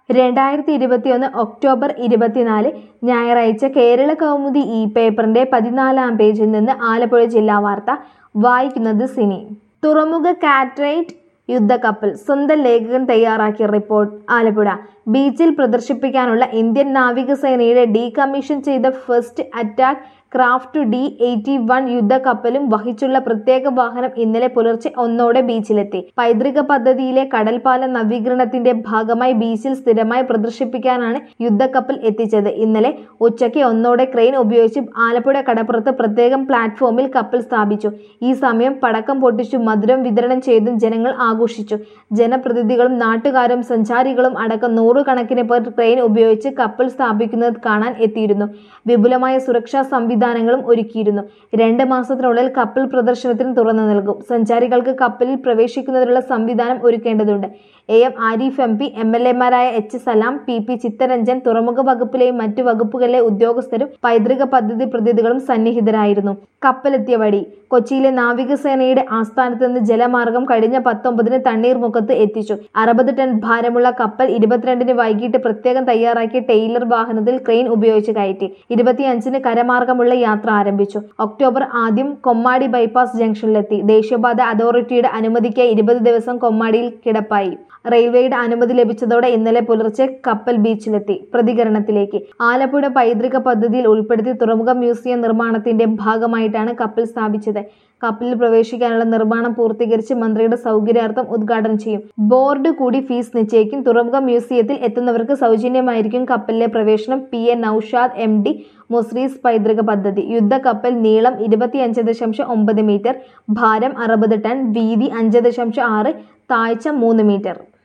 രണ്ടായിരത്തി ഇരുപത്തിയൊന്ന് ഒക്ടോബർ ഇരുപത്തിനാല് ഞായറാഴ്ച കേരള കൗമുദി ഇ പേപ്പറിന്റെ പതിനാലാം പേജിൽ നിന്ന് ആലപ്പുഴ ജില്ലാ വാർത്ത വായിക്കുന്നത് സിനി തുറമുഖ കാറ്ററൈറ്റ് യുദ്ധക്കപ്പൽ സ്വന്തം ലേഖകൻ തയ്യാറാക്കിയ റിപ്പോർട്ട് ആലപ്പുഴ ബീച്ചിൽ പ്രദർശിപ്പിക്കാനുള്ള ഇന്ത്യൻ നാവികസേനയുടെ ഡീകമ്മീഷൻ ചെയ്ത first attack craft D eighty one യുദ്ധക്കപ്പലും വഹിച്ചുള്ള പ്രത്യേക വാഹനം ഇന്നലെ പുലർച്ചെ ഒന്നോടെ ബീച്ചിലെത്തി പൈതൃക പദ്ധതിയിലെ കടൽപ്പാലം നവീകരണത്തിന്റെ ഭാഗമായി ബീച്ചിൽ സ്ഥിരമായി പ്രദർശിപ്പിക്കാനാണ് യുദ്ധക്കപ്പൽ എത്തിച്ചത് ഇന്നലെ ഉച്ചയ്ക്ക് ഒന്നോടെ ക്രെയിൻ ഉപയോഗിച്ച് ആലപ്പുഴ കടപ്പുറത്ത് പ്രത്യേകം പ്ലാറ്റ്ഫോമിൽ കപ്പൽ സ്ഥാപിച്ചു ഈ സമയം പടക്കം പൊട്ടിച്ചു മധുരം വിതരണം ചെയ്തും ജനങ്ങൾ ആഘോഷിച്ചു ജനപ്രതിനിധികളും നാട്ടുകാരും സഞ്ചാരികളും അടക്കം നൂറുകണക്കിന് പേർ ക്രെയിൻ ഉപയോഗിച്ച് കപ്പൽ സ്ഥാപിക്കുന്നത് കാണാൻ എത്തിയിരുന്നു വിപുലമായ സുരക്ഷാ സംവിധാനങ്ങളും ഒരുക്കിയിരുന്നു രണ്ട് മാസത്തിനുള്ളിൽ കപ്പൽ പ്രദർശനത്തിന് തുറന്നു നൽകും സഞ്ചാരികൾക്ക് കപ്പലിൽ പ്രവേശിക്കുന്നതിനുള്ള സംവിധാനം ഒരുക്കേണ്ടതുണ്ട് A M Arif M P M L എമാരായ H Salam P P Chitharanjan തുറമുഖ വകുപ്പിലെയും മറ്റു വകുപ്പുകളിലെ ഉദ്യോഗസ്ഥരും പൈതൃക പദ്ധതി പ്രതിനിധികളും സന്നിഹിതരായിരുന്നു കപ്പലെത്തിയ വഴി കൊച്ചിയിലെ നാവികസേനയുടെ ആസ്ഥാനത്ത് നിന്ന് ജലമാർഗം കഴിഞ്ഞ പത്തൊമ്പതിന് തണ്ണീർമുഖത്ത് എത്തിച്ചു അറുപത് ടൺ ഭാരമുള്ള കപ്പൽ ഇരുപത്തിരണ്ടിന് വൈകിട്ട് പ്രത്യേകം തയ്യാറാക്കിയ ടെയിലർ വാഹനത്തിൽ ക്രെയിൻ ഉപയോഗിച്ച് കയറ്റി ഇരുപത്തിയഞ്ചിന് കരമാർഗമുള്ള യാത്ര ആരംഭിച്ചു ഒക്ടോബർ ആദ്യം കൊമ്മാടി ബൈപ്പാസ് ജംഗ്ഷനിലെത്തി ദേശീയപാത അതോറിറ്റിയുടെ അനുമതിക്കായി ഇരുപത് ദിവസം കൊമ്മാടിയിൽ കിടപ്പായി റെയിൽവേയുടെ അനുമതി ലഭിച്ചതോടെ ഇന്നലെ പുലർച്ചെ കപ്പൽ ബീച്ചിലെത്തി പ്രതികരണത്തിലേക്ക് ആലപ്പുഴ പൈതൃക പദ്ധതിയിൽ ഉൾപ്പെടുത്തി തുറമുഖ മ്യൂസിയം നിർമ്മാണത്തിന്റെ ഭാഗമായിട്ടാണ് കപ്പൽ സ്ഥാപിച്ചത് കപ്പലിൽ പ്രവേശിക്കാനുള്ള നിർമ്മാണം പൂർത്തീകരിച്ച് മന്ത്രിയുടെ സൗകര്യാർത്ഥം ഉദ്ഘാടനം ചെയ്യും ബോർഡ് കൂടി ഫീസ് നിശ്ചയിക്കും തുറമുഖ മ്യൂസിയത്തിൽ എത്തുന്നവർക്ക് സൗജന്യമായിരിക്കും കപ്പലിലെ പ്രവേശനം P A Naushad M D Muziris പൈതൃക പദ്ധതി യുദ്ധക്കപ്പൽ നീളം ഇരുപത്തിയഞ്ച് ദശാംശം ഒമ്പത് മീറ്റർ ഭാരം അറുപത് ടൺ വീതി അഞ്ച് ദശാംശം ആറ് താഴ്ച മൂന്ന് മീറ്റർ